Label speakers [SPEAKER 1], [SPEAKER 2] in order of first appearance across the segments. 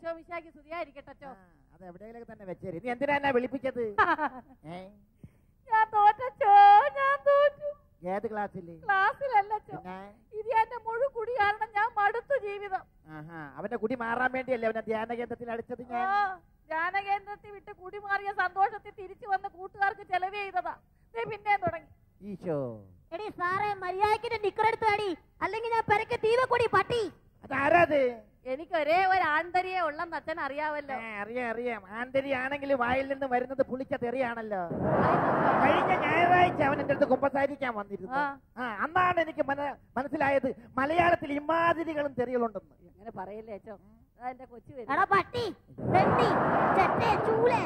[SPEAKER 1] ഈശോ മിശാക്ക് സ്തുതിയായിരിക്കട്ടെ അച്ചോ
[SPEAKER 2] അത് എവിടെയെങ്കിലും തന്നെ വെച്ചേരി നീ എന്തിനാ എന്നെ വിളിപ്പിച്ചത് ഏ
[SPEAKER 1] ഞാൻ തോറ്റച്ചോ ഞാൻ തോറ്റു
[SPEAKER 2] ഏത് ക്ലാസ്സിൽ
[SPEAKER 1] ക്ലാസ്സിലല്ല അച്ചോ
[SPEAKER 2] പിന്നെ
[SPEAKER 1] ഇത് എന്റെ മുഴു കുടി കാരണം ഞാൻ മടുത്തു ജീവിതം
[SPEAKER 2] ആഹാ അവന്റെ കുടി മാറാൻ വേണ്ടിയല്ലേ അവനെ ധ്യാന കേന്ദ്രത്തിൽ അടിച്ചത്
[SPEAKER 1] ആ,
[SPEAKER 2] ഞാൻ
[SPEAKER 1] ധ്യാനകേന്ദ്രത്തിൽ വിട്ട് കുടി മാറിയ സന്തോഷത്തിൽ തിരിച്ചു വന്ന് കൂട്ടുകാർക്ക് ചെലവ് ചെയ്തതാ ദേ പിന്നെയും തുടങ്ങി
[SPEAKER 2] ഈശോ
[SPEAKER 3] എടി സാറേ മര്യാദക്കിന്റെ നിക്കറെടുത്ത് അടി അല്ലെങ്കിൽ ഞാൻ പെരക്ക് തീവക്കൊടി പട്ടി
[SPEAKER 2] അതാരത്
[SPEAKER 1] എനിക്ക് ഒരേ ഒരു ആന്തരിയെ ഉള്ളെന്ന് അച്ഛൻ അറിയാവല്ലോ
[SPEAKER 2] ഏ, അറിയാം അറിയാം ആന്തരി ആണെങ്കിൽ വായിൽ നിന്ന് വരുന്നത് പുളിച്ച തെറിയാണല്ലോ കഴിഞ്ഞ ഞായറാഴ്ച അവൻ എന്റെ അടുത്ത് കുമ്പസാരിക്കാൻ വന്നിരുന്നു
[SPEAKER 1] ആ.
[SPEAKER 2] ആ അന്നാണ് എനിക്ക് മന- മനസ്സിലായത് മലയാളത്തിൽ ഇമാതിരികളും തെറികളുണ്ടെന്ന്
[SPEAKER 1] അങ്ങനെ പറയല്ലേ അച്ഛോ അതാ എന്റെ കൊച്ചു
[SPEAKER 3] എടാ
[SPEAKER 1] വരും
[SPEAKER 3] പട്ടി തെണ്ടി ചെറ്റേ ചൂലേ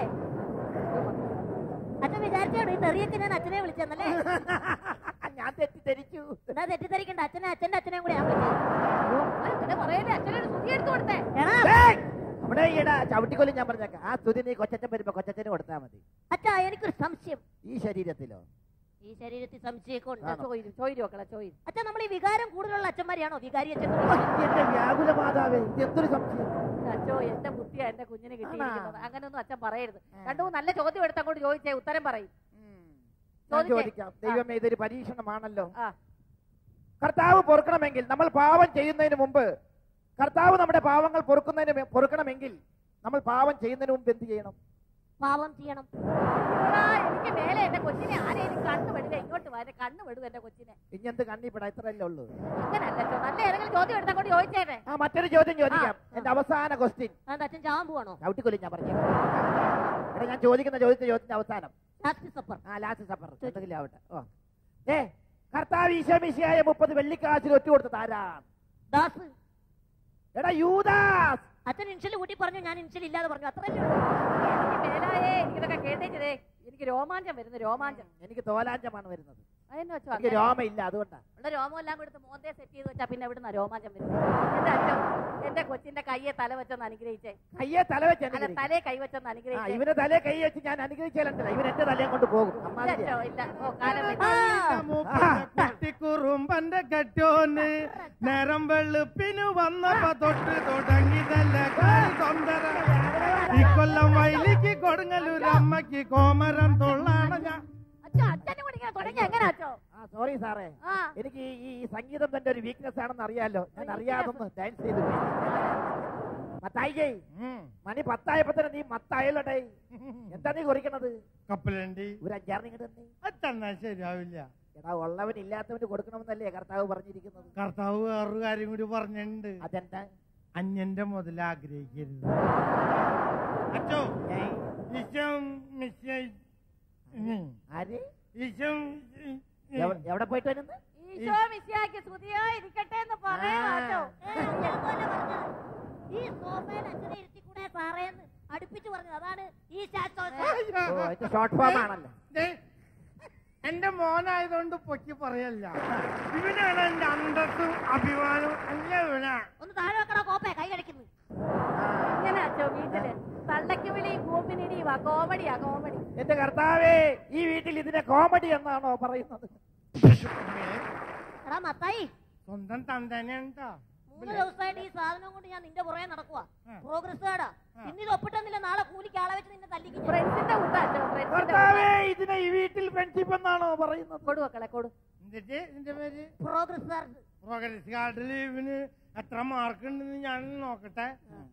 [SPEAKER 3] അച്ഛൻ വിചാരിച്ചോട് ഈ തെറിയൊക്കെ ഞാൻ അച്ഛനെ വിളിച്ചെന്നല്ലേ
[SPEAKER 2] ഞാൻ തെറ്റിദ്ധരിച്ചു
[SPEAKER 3] എന്നാ തെറ്റിദ്ധരിക്കണ്ട അച്ഛനെ അച്ഛന്റെ അച്ഛനെയും കൂടെ ഞാൻ വിളിച്ചത്
[SPEAKER 1] അങ്ങനെ പറയല്ലേ അച്ഛനൊരു സ്തുതി എടുത്തു കൊടുത്തേ
[SPEAKER 3] എടാ
[SPEAKER 2] ഏയ്! അവിടെ ഈടാ ചവിട്ടിക്കൊല്ലും ഞാൻ പറഞ്ഞേക്കാം ആ സ്തുതി നീ കൊച്ചച്ഛൻ വരുമ്പോ കൊച്ചച്ഛന് കൊടുത്താൽ മതി
[SPEAKER 3] അച്ഛാ എനിക്കൊരു സംശയം
[SPEAKER 2] ഈ ശരീരത്തിലോ
[SPEAKER 3] ഈ ശരീരത്തിൽ സംശയമൊക്കെ ഉണ്ട്
[SPEAKER 2] ആണോ?
[SPEAKER 1] ചോയിരു ചോയിരു മക്കളെ ചോയിരു
[SPEAKER 3] അച്ഛാ നമ്മൾ ഈ വികാരം കൂടുതലുള്ള അച്ഛന്മാരെയാണോ വികാരി അച്ഛൻ എന്ന്
[SPEAKER 2] ഓ,
[SPEAKER 3] വിളിക്കുന്നത്?
[SPEAKER 2] എന്റെ വ്യാകുല മാതാവേ ഇത് എന്തൊരു സംശയം
[SPEAKER 1] അച്ഛോ എന്റെ ബുദ്ധിയാ എന്റെ കുഞ്ഞിന് കിട്ടിയിരിക്കുന്നത്
[SPEAKER 2] ആണോ?
[SPEAKER 1] അങ്ങനെയൊന്നും അച്ഛൻ പറയരുത്
[SPEAKER 2] ആ.
[SPEAKER 1] രണ്ടു മൂന്ന് നല്ല ചോദ്യം എടുത്ത് അങ്ങോട്ട് ചോദിച്ചേ ഉത്തരം പറയും
[SPEAKER 2] ഞാൻ
[SPEAKER 1] ചോദിച്ചേ.
[SPEAKER 2] ചോദിക്കാം ദൈവമേ ഇതൊരു പരീക്ഷണമാണല്ലോ
[SPEAKER 1] ആ
[SPEAKER 2] കർത്താവ് പൊറുക്കണമെങ്കിൽ നമ്മൾ പാവം ചെയ്യുന്നതിന് മുമ്പ് കർത്താവ് നമ്മുടെ പാവങ്ങൾ പൊറുക്കുന്നതിന് മെ- പൊറുക്കണമെങ്കിൽ നമ്മൾ പാവം ചെയ്യുന്നതിന് മുമ്പ് എന്ത് ചെയ്യണം
[SPEAKER 3] പാവം ചെയ്യണം
[SPEAKER 1] അയ്യോടാ, എനിക്ക് മേലെ എന്റെ കൊച്ചിനെ ആരെയും കണ്ണ് വിടുക ഇങ്ങോട്ട് വരെ കണ്ണ് വിടുക എന്റെ കൊച്ചിനെ
[SPEAKER 2] ഇനി എന്ത് കണ്ണിപ്പെടാ ഇത്രയല്ലേ ഉള്ളൂ
[SPEAKER 1] അങ്ങനല്ല അച്ഛോ നല്ല ഏതെങ്കിലും ചോദ്യം എടുത്ത് അങ്ങോട്ട് ചോദിച്ചേനെ
[SPEAKER 2] ആ മറ്റൊരു ചോദ്യം ചോദിക്കാം
[SPEAKER 3] ആ.
[SPEAKER 2] എന്റെ അവസാന ക്വസ്റ്റ്യൻ
[SPEAKER 3] അതെന്താ അച്ഛൻ ചാവാൻ പോവാണോ
[SPEAKER 2] ചവിട്ടിക്കൊല്ലും ഞാൻ പറഞ്ഞു എടാ ഞാൻ ചോദിക്കുന്ന ചോദ്യത്തിന്റെ ചോദ്യത്തിന്റെ അവസാനം
[SPEAKER 3] ലാസ്റ്റ് സപ്പർ
[SPEAKER 2] ആ ലാസ്റ്റ് സപ്പർ എന്തെങ്കിലും ആവട്ടെ ഓ ഏ കർത്താവ് ഈശോമിശിയായ മുപ്പത് വെള്ളിക്കാശിൽ ഒറ്റ കൊടുത്തത് ആരാണ്
[SPEAKER 3] ദാസ്
[SPEAKER 2] എടാ യൂദാസ്
[SPEAKER 3] അച്ഛൻ ഇൻഷല് കൂട്ടി പറഞ്ഞു ഞാൻ ഇൻഷൽ ഇല്ലാതെ പറഞ്ഞു അത്രയല്ലേ
[SPEAKER 1] എനിക്ക് മേലായേ എനിക്കിതൊക്കെ കേട്ടേച്ചതേ എനിക്ക് രോമാഞ്ചം വരുന്നു രോമാഞ്ചം
[SPEAKER 2] എനിക്ക് തോലാഞ്ചമാണ് വരുന്നത്
[SPEAKER 1] അതെന്നെ വെച്ചോ
[SPEAKER 2] എനിക്ക് രോമ ഇല്ല അതുകൊണ്ടാ
[SPEAKER 1] ഉള്ള രോമം എല്ലാം കൊടുത്ത് മോന്തേ സെറ്റ് ചെയ്ത് വെച്ചാ പിന്നെ എവിടുന്ന രോമാഞ്ചം വരുന്നത് എന്റെ അച്ഛൻ എന്റെ കൊച്ചിന്റെ കയ്യെ തല വെച്ചൊന്ന് അനുഗ്രഹിച്ചേ
[SPEAKER 2] കയ്യെ തല വെച്ച്
[SPEAKER 1] അല്ല
[SPEAKER 2] അനുഗ്രഹിക്കും.
[SPEAKER 1] തലേ കൈ വെച്ചൊന്ന്
[SPEAKER 2] ആ
[SPEAKER 1] അനുഗ്രഹിച്ചേ
[SPEAKER 2] ഇവനെ തലേ കൈ വെച്ച് ഞാൻ അനുഗ്രഹിച്ചാലുണ്ടല്ലോ ഇവൻ എന്റെ തലയും കൊണ്ട് പോകും
[SPEAKER 1] ഇല്ല
[SPEAKER 2] അമ്മാതിരിയാ.
[SPEAKER 1] അച്ഛോ, ഇല്ല ഓ കാലം വെച്ച്
[SPEAKER 4] കുട്ടിക്കുറുമ്പന്റെ കെട്ടോന് നേരം വെളുപ്പിന് വന്നപ്പോ തൊട്ട് തുടങ്ങിതല്ല തൊന്തര ഇക്കൊല്ലം വയലിക്ക് കൊടുങ്ങലൂർ അമ്മക്ക് കോമരം തൊള്ളാണ് ഞാൻ
[SPEAKER 1] അച്ഛോ അച്ഛനും കൂടി ഇങ്ങനെ തുടങ്ങി എങ്ങനെ അച്ഛോ
[SPEAKER 2] ആ സോറി സാറേ
[SPEAKER 1] ആ
[SPEAKER 2] എനിക്ക് ഈ- ഈ ഈ സംഗീതം തന്റെ ഒരു വീക്ക്നെസ് ആണെന്ന് അറിയാലോ ഞാൻ അറിയാതൊന്ന് ഡാൻസ് ചെയ്തു പോയി. മത്തായിക്കേ മണി പത്തായപ്പോ തന്നെ നീ മത്തായല്ലോടേ എന്താ നീ കുറിക്കണത്
[SPEAKER 4] കപ്പലണ്ടി
[SPEAKER 2] ഒരു അഞ്ചാറിന് ഇങ്ങോട്ട് തന്നെ
[SPEAKER 4] അതെന്നാ ശരിയാവില്ല
[SPEAKER 2] എടാ ഉള്ളവൻ ഇല്ലാത്തവന് കൊടുക്കണമെന്നല്ലേ കർത്താവ് പറഞ്ഞിരിക്കുന്നത്
[SPEAKER 4] കർത്താവ് വേറൊരു കാര്യം കൂടി പറഞ്ഞിട്ടുണ്ട്
[SPEAKER 2] അതെന്താ
[SPEAKER 4] അന്യന്റെ മുതൽ ആഗ്രഹിക്കരുത് അച്ചോ
[SPEAKER 2] ഏ?
[SPEAKER 4] ഈശം മിശ്യ- ഉം.
[SPEAKER 2] ആര്
[SPEAKER 4] ഈശം ഉം.
[SPEAKER 2] എവ- എവിടെ പോയിട്ട് വരുന്നത്
[SPEAKER 1] ഈശോ മിശിയാക്കി സ്തുതിയാ ഇരിക്കട്ടെ എന്ന് പറയണം
[SPEAKER 2] ആ.
[SPEAKER 1] അച്ഛോ
[SPEAKER 3] ഏ, അച്ഛൻ അതുപോലെ പറഞ്ഞത്. ഈ സോഫയിൽ അച്ഛനെ ഇരുത്തി കൂടെ സാറേന്ന് അടുപ്പിച്ച് പറഞ്ഞത് അതാണ് ഈ ശാസ്ത്രം
[SPEAKER 2] ഓ ഇത് ഷോർട്ട് ഫോം ആണല്ലോ
[SPEAKER 4] ദേ, എന്റെ മോനായതുകൊണ്ട് പൊക്കി പറയല്ല ഇവനാണ് എന്റെ അന്തസ്സും അഭിമാനവും അല്ല ഇവനാ
[SPEAKER 3] ഒന്ന് താഴെ വെക്കണോ കോപ്പേ കൈ കടിക്കുന്നു
[SPEAKER 1] ഇങ്ങനെ അച്ഛോ വീട്ടില് തള്ളക്ക് വിളിയും കൂപ്പിനിടിയുവാ കോമഡിയാ കോമഡി
[SPEAKER 2] എന്റെ കർത്താവേ ഈ വീട്ടിൽ ഇതിനെ കോമഡി എന്നാണോ പറയുന്നത്
[SPEAKER 3] എടാ മത്തായി
[SPEAKER 4] സ്വന്തം തന്തനെയുണ്ടോ
[SPEAKER 3] മൂന്ന് ദിവസമായിട്ട് ഈ സാധനം കൊണ്ട് ഞാൻ നിന്റെ പുറകെ നടക്കുവാ
[SPEAKER 4] ആ.
[SPEAKER 3] പ്രോഗ്രസ് കാർഡാ
[SPEAKER 4] ആ.
[SPEAKER 3] ഇന്ന് ഇത് ഒപ്പിട്ടെന്നില്ല നാളെ കൂലിക്ക് ആളെ വെച്ച് നിന്നെ തല്ലിക്കും ഞാൻ.
[SPEAKER 1] ഫ്രണ്ട്സിന്റെ കൂട്ടാ അച്ഛോ ഫ്രണ്ട്സിന്റെ
[SPEAKER 2] കർത്താവേ ഇതിനെ ഈ വീട്ടിൽ ഫ്രണ്ട്ഷിപ്പ് എന്നാണോ പറയുന്നത്
[SPEAKER 1] കൊടു മക്കളെ കൊടു
[SPEAKER 4] എന്നിട്ട് ഇതിന്റെ പേര്
[SPEAKER 3] പ്രോഗ്രസ് കാർഡ്
[SPEAKER 4] പ്രോഗ്രസ് കാർഡിൽ ഇവന് എത്ര മാർക്ക് ഉണ്ടെന്ന് ഞാൻ നോക്കട്ടെ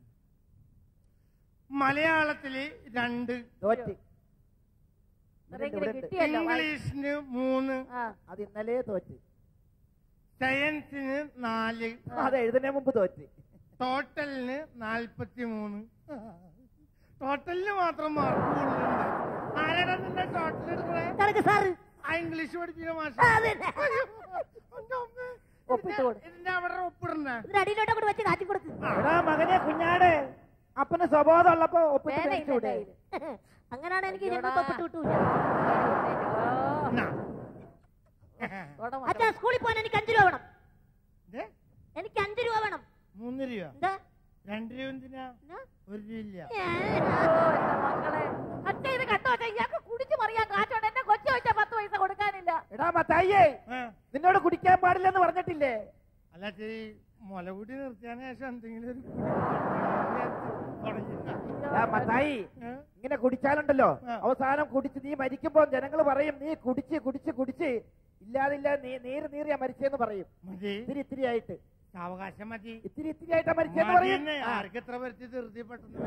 [SPEAKER 4] മലയാളത്തില് രണ്ട്
[SPEAKER 2] തോറ്റ്
[SPEAKER 1] ഇവരെങ്കിലും
[SPEAKER 2] ഇവിടെ ഉണ്ട്.
[SPEAKER 1] കിട്ടിയല്ലോ
[SPEAKER 4] ഇംഗ്ലീഷിന് മൂന്ന്
[SPEAKER 1] ആ
[SPEAKER 2] അത് ഇന്നലെ തോറ്റ്
[SPEAKER 4] സയൻസിന് നാല്
[SPEAKER 2] അത് എഴുതുന്നതിന് മുമ്പ് തോറ്റ്
[SPEAKER 4] ടോട്ടലിന് നാൽപ്പത്തി മൂന്ന് ടോട്ടലിന് മാത്രം മാർക്ക് കൂടുതലുണ്ട് ആരാടാ നിന്റെ ടോട്ടൽ എടുക്കണേ
[SPEAKER 3] കണക്ക് സാറ്
[SPEAKER 4] ആ ഇംഗ്ലീഷ് പഠിപ്പിക്കുന്ന മാഷ
[SPEAKER 3] അതന്നെ.
[SPEAKER 1] ഒപ്പിട്ട് കൊടു.
[SPEAKER 4] ഇതിന്റെ അവിടെ ഒപ്പിടണേ
[SPEAKER 3] ഇതിന്റെ അടിയിലോട്ട് കൂടെ വെച്ച് കാറ്റി കൊടുക്ക്
[SPEAKER 2] എടാ മകനെ കുഞ്ഞാട് അപ്പന് സ്വബോധം ഉള്ളപ്പോ ഒപ്പിട്ട്
[SPEAKER 1] പേന ഇല്ല
[SPEAKER 2] മേടിച്ചൂടെ?
[SPEAKER 1] എന്റെ കയ്യില്.
[SPEAKER 3] അങ്ങനാണ് എനിക്ക്
[SPEAKER 1] അയ്യോടാ.
[SPEAKER 3] ജന്മത്ത് ഒപ്പിട്ട് കിട്ടൂല
[SPEAKER 1] ഓ,
[SPEAKER 4] എന്നാ.
[SPEAKER 1] തൊട
[SPEAKER 3] അച്ഛാ
[SPEAKER 1] മക്കളെ.
[SPEAKER 3] സ്കൂളിൽ പോകാൻ എനിക്ക് അഞ്ചു രൂപ വേണം
[SPEAKER 4] ദേ,
[SPEAKER 3] എനിക്ക് അഞ്ചു രൂപ വേണം
[SPEAKER 4] മൂന്ന് രൂപ
[SPEAKER 3] എന്താ
[SPEAKER 4] രണ്ട് രൂപ എന്തിനാ
[SPEAKER 3] എന്നാ?
[SPEAKER 4] ഒരു രൂപ ഇല്ല
[SPEAKER 1] ഓ, എന്റെ മക്കളെ അച്ഛൻ ഇത് കണ്ടോ അച്ഛൻ ഇയാൾക്ക് കുടിച്ചു മറിയാൻ കാശോണ്ട് എന്റെ കൊച്ചു വെച്ച പത്ത് പൈസ കൊടുക്കാനില്ല
[SPEAKER 2] എടാ മത്തായിയേ
[SPEAKER 4] ആ,
[SPEAKER 2] നിന്നോട് കുടിക്കാൻ പാടില്ലെന്ന് പറഞ്ഞിട്ടില്ലേ
[SPEAKER 4] അല്ല ഈ മുല കൂടി നിർത്തിയതിന് ശേഷം എന്തെങ്കിലും ഒരു കുടി കുടിക്കണം എന്ന് വിചാരിച്ചു.
[SPEAKER 2] ആ, മത്തായി
[SPEAKER 4] ഏ?
[SPEAKER 2] ഇങ്ങനെ കുടിച്ചാലുണ്ടല്ലോ
[SPEAKER 4] ആ.
[SPEAKER 2] അവസാനം കുടിച്ച് നീ മരിക്കുമ്പോ ജനങ്ങൾ പറയും നീ കുടിച്ച് കുടിച്ച് കുടിച്ച് ഇല്ലാതില്ല നീ നീര് നീറിയാ മരിച്ചെന്ന് പറയും
[SPEAKER 4] മതി
[SPEAKER 2] ഇത്തിരി ഇത്തിരി ആയിട്ട്
[SPEAKER 4] സാവകാശം മതി
[SPEAKER 2] ഇത്തിരി ഇത്തിരി ആയിട്ടാ മരിച്ചെന്ന് പറയും
[SPEAKER 4] മതിയെന്നെ.
[SPEAKER 2] ആ.
[SPEAKER 4] ആർക്ക് എത്ര വരുത്തി ധൃതി പെട്ടെന്ന്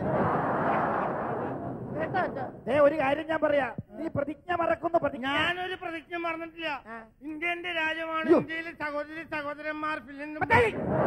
[SPEAKER 1] കേട്ടോ അച്ഛോ
[SPEAKER 2] ദേ ഒരു കാര്യം ഞാൻ പറയാ നീ പ്രതിജ്ഞ മറക്കുന്നു പ്രതിജ്ഞ
[SPEAKER 4] ഞാനൊരു പ്രതിജ്ഞ മറന്നിട്ടില്ല
[SPEAKER 2] ആ.
[SPEAKER 4] ഇന്ത്യന്റെ രാജ്യമാണ്
[SPEAKER 2] അയ്യോ.
[SPEAKER 4] ഇന്ത്യയിലെ സഹോദരി സഹോദരന്മാർ ഫിലിം
[SPEAKER 2] മത്തായി,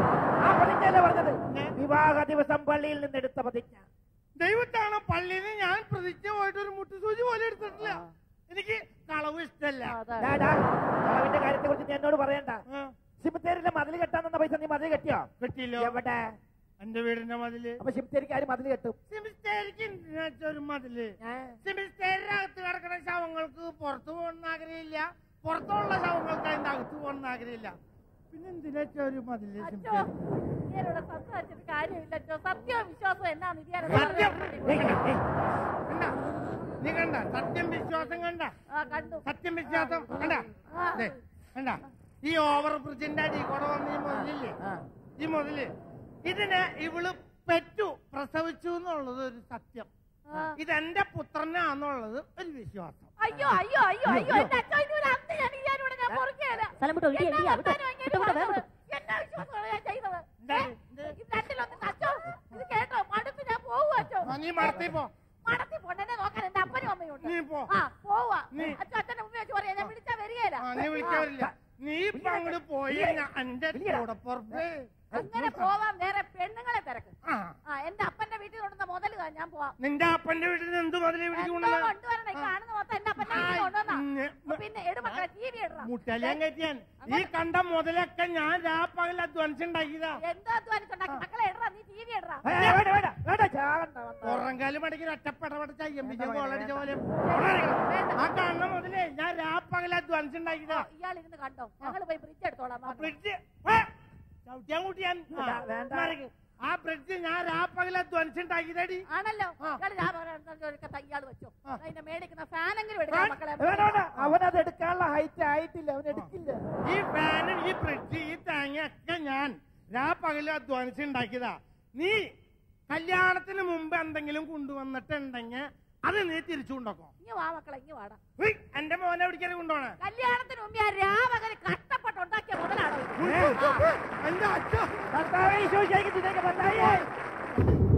[SPEAKER 2] ആ പ്രതിജ്ഞയല്ലേ പറഞ്ഞത്
[SPEAKER 4] ഏ?
[SPEAKER 2] വിവാഹ ദിവസം പള്ളിയിൽ നിന്ന് എടുത്ത പ്രതിജ്ഞ
[SPEAKER 4] ദൈവത്താണ് പള്ളിയിൽ നിന്ന് ഞാൻ പ്രതിജ്ഞ പോയിട്ട് ഒരു മുട്ടുസൂചി പോലെ എടുത്തിട്ടില്ല
[SPEAKER 2] ആ.
[SPEAKER 4] എനിക്ക് കളവ് ഇഷ്ടല്ല
[SPEAKER 1] അതാണ്
[SPEAKER 2] ഡാ, ഡാ, അളവിന്റെ കാര്യത്തെ കുറിച്ച് നീ എന്നോട് പറയണ്ട
[SPEAKER 4] ആ,
[SPEAKER 2] സിമിത്തേരിയിലെ മതിൽ കെട്ടാൻ തന്ന പൈസ നീ മതിൽ കെട്ടിയോ
[SPEAKER 4] കിട്ടിയില്ലോ
[SPEAKER 2] എവിടെ
[SPEAKER 4] എന്റെ വീടിന്റെ മതില്
[SPEAKER 2] അപ്പൊ സിമിത്തേരിക്ക് ആര് മതിൽ കെട്ടും
[SPEAKER 4] സെമിസ്റ്റേരിക്ക് എന്തിനാ വെച്ചാ ഒരു മതില്
[SPEAKER 2] ഏ?
[SPEAKER 4] സെമിസ്റ്റേരിനകത്ത് കിടക്കുന്ന ശവങ്ങൾക്ക് പുറത്തു പോകണമെന്ന് ആഗ്രഹമില്ല പുറത്തുള്ള ശവങ്ങൾക്ക് അതിന്റെ അകത്ത് പോകണമെന്ന് ആഗ്രഹമില്ല പിന്നെ എന്തിനാ വെച്ചാ ഒരു മതില്
[SPEAKER 1] അച്ഛോ
[SPEAKER 4] സെമിസ്റ്റേരി
[SPEAKER 1] ഇങ്ങനെയുള്ള സംസാരിച്ചിട്ട് കാര്യമില്ല അച്ഛോ സത്യവും വിശ്വാസവും എന്നാന്ന്
[SPEAKER 4] സത്യം.
[SPEAKER 2] ഏയ്, ഏയ്,
[SPEAKER 4] കണ്ട നീ കണ്ട സത്യം വിശ്വാസം കണ്ട
[SPEAKER 1] ആ കണ്ടു
[SPEAKER 4] സത്യം വിശ്വാസം കണ്ട
[SPEAKER 1] ആ.
[SPEAKER 4] ദേ, കണ്ട ഈ ഓവർ ബ്രിഡ്ജിന്റെ അടി കൂടെ വന്ന ഈ മുതലില്ലേ
[SPEAKER 2] ആ.
[SPEAKER 4] ഈ മുതല് ഇതിനെ ഇവള് പെറ്റു പ്രസവിച്ചു എന്നുള്ളത് ഒരു സത്യം
[SPEAKER 1] ആ.
[SPEAKER 4] ഇതെന്റെ പുത്രനാന്നുള്ളത് ഒരു വിശ്വാസം
[SPEAKER 1] അയ്യോ അയ്യോ അയ്യോ അയ്യോ എന്റെ അച്ഛൻ ഇനി ഒരു അന്ന് ഞാൻ ഇയാളോട് ഞാൻ പൊറുക്കുകയില്ല
[SPEAKER 3] സ്ഥലം വിട്ടോ, ഇടി,
[SPEAKER 1] എന്നാ
[SPEAKER 3] ഇടി, അവിടെ.
[SPEAKER 1] വർത്താനം ഇങ്ങനെ
[SPEAKER 3] വിട്ടോ, വിട്ടോ,
[SPEAKER 1] പറഞ്ഞത്?
[SPEAKER 3] വേഗം
[SPEAKER 1] എന്നാ വിശ്വാസമാണ് ഞാൻ ചെയ്തത്
[SPEAKER 4] എന്താ?
[SPEAKER 1] ഏ? ഇത് രണ്ടിലൊന്ന് അച്ഛോ ഇത് കേട്ടോ മടുത്ത് ഞാൻ പോവുക അച്ഛോ
[SPEAKER 4] ആ, നീ മടത്തി പോ
[SPEAKER 1] മടത്തി പൊണ്ണനെ നോക്കാൻ എന്റെ അപ്പനും അമ്മയും
[SPEAKER 4] നീ
[SPEAKER 1] ഉണ്ട്
[SPEAKER 4] പോ
[SPEAKER 1] ആ പോവാ
[SPEAKER 4] നീ.
[SPEAKER 1] അച്ഛൻ അച്ഛന്റെ മുമ്പിൽ വെച്ച് പറയാ ഞാൻ വിളിച്ചാ വരികയില്ല
[SPEAKER 4] ആ, നീ വിളിക്കാറില്ല നീ ഇപ്പൊ അങ്ങോട്ട് പോയി ഞാൻ എന്റെ കൂടെ പുറത്ത്
[SPEAKER 1] അങ്ങനെ പോവാൻ വേറെ പെണ്ണുങ്ങളെ തിരക്ക്
[SPEAKER 4] ആ
[SPEAKER 1] ആ എന്റെ അപ്പന്റെ വീട്ടിൽ കൊണ്ടുവന്ന മുതല് താ ഞാൻ പോവാം
[SPEAKER 4] നിന്റെ അപ്പന്റെ വീട്ടിൽ നിന്ന് എന്ത് മതിലേ
[SPEAKER 1] എന്തോ
[SPEAKER 4] വിളിച്ചുകൊണ്ടത്
[SPEAKER 1] കൊണ്ടുവരണേ ഈ കാണുന്ന മൊത്തം എന്റെ അപ്പന്റെ വീട്ടിൽ കൊണ്ടുവന്നാ പിന്നെ എടു മക്കളെ ടി വി ഇടണം
[SPEAKER 4] മുട്ടലിയാൻ കയറ്റിയാൻ ഈ കണ്ട മുതലൊക്കെ ഞാൻ രാപ്പകൽ അധ്വാനിച്ചുണ്ടാക്കിയതാ
[SPEAKER 1] എന്തോ അധ്വാനിച്ചുണ്ടാക്കി മക്കളെ ഇടറ നീ ടി വി ഇടറ
[SPEAKER 2] ഏയ്, ഏയ്, വേണ്ട വേണ്ട വേണ്ട ചാകണ്ട വന്ന.
[SPEAKER 4] പുറംകാലം മടക്കി ഒറ്റപ്പെടപെടച്ച അയ്യമ്പിച്ച
[SPEAKER 2] വേണ്ട,
[SPEAKER 4] ഗോളടിച്ച പോലെ
[SPEAKER 1] വേണ്ട.
[SPEAKER 4] ആ കാണുന്ന മുതലേ ഞാൻ രാപ്പകൽ അധ്വാനിച്ചുണ്ടാക്കിയതാ
[SPEAKER 1] ഇയാൾ ഇരുന്ന് കണ്ടോ ഞങ്ങൾ പോയി ബ്രിഡ്ജ് എടുത്തോളാം
[SPEAKER 4] ആ
[SPEAKER 1] വാ.
[SPEAKER 4] ബ്രിഡ്ജ് ചവിട്ടിയാൻ കൂട്ടിയാൻ
[SPEAKER 2] വേണ്ട, വേണ്ട.
[SPEAKER 4] മാറിക്ക്. ആ ബ്രിഡ്ജ് ഞാൻ രാപ്പകൽ അധ്വാനിച്ചുണ്ടാക്കിയതടി
[SPEAKER 1] ആണല്ലോ
[SPEAKER 4] ആ.
[SPEAKER 1] ഇയാൾ ഞാൻ പറയാൻ ഇയാൾ വെച്ചോ
[SPEAKER 4] ആ.
[SPEAKER 1] അതിന്റെ മേടിക്കുന്ന ഫാനെങ്കിലും എടുക്കാം
[SPEAKER 4] ഫാൻ?
[SPEAKER 1] മക്കളെ
[SPEAKER 2] വേണ്ട വേണ്ട അവനത് എടുക്കാനുള്ള ഹൈറ്റ് ആയിട്ടില്ല അവൻ എടുക്കില്ല
[SPEAKER 4] ഈ ഫാനും ഈ ബ്രിഡ്ജ് ഈ തേങ്ങയൊക്കെ ഞാൻ രാപ്പകൽ അധ്വാനിച്ചുണ്ടാക്കിയതാ നീ കല്യാണത്തിന് മുമ്പ് എന്തെങ്കിലും കൊണ്ടുവന്നിട്ടുണ്ടെങ്കിൽ അത് നീ തിരിച്ചു കൊണ്ടോക്കോ
[SPEAKER 1] ഇങ്ങ് വാ മക്കളെ ഇങ്ങ് വാടാ
[SPEAKER 4] ഉയ്, എന്റെ മോനെ എവിടേക്കാണ് കൊണ്ടുപോണേ
[SPEAKER 1] കല്യാണത്തിന് മുമ്പ് ഞാൻ രാവകന് കഷ്ടപ്പെട്ട് ഉണ്ടാക്കിയ മുതലാണോ ഇത്?
[SPEAKER 2] ഏ?
[SPEAKER 1] ആ.
[SPEAKER 4] എന്റെ അച്ഛൻ
[SPEAKER 2] കർത്താവേ, ഈശോ ശരിക്കും ഇതിലേക്ക് വന്നായേ.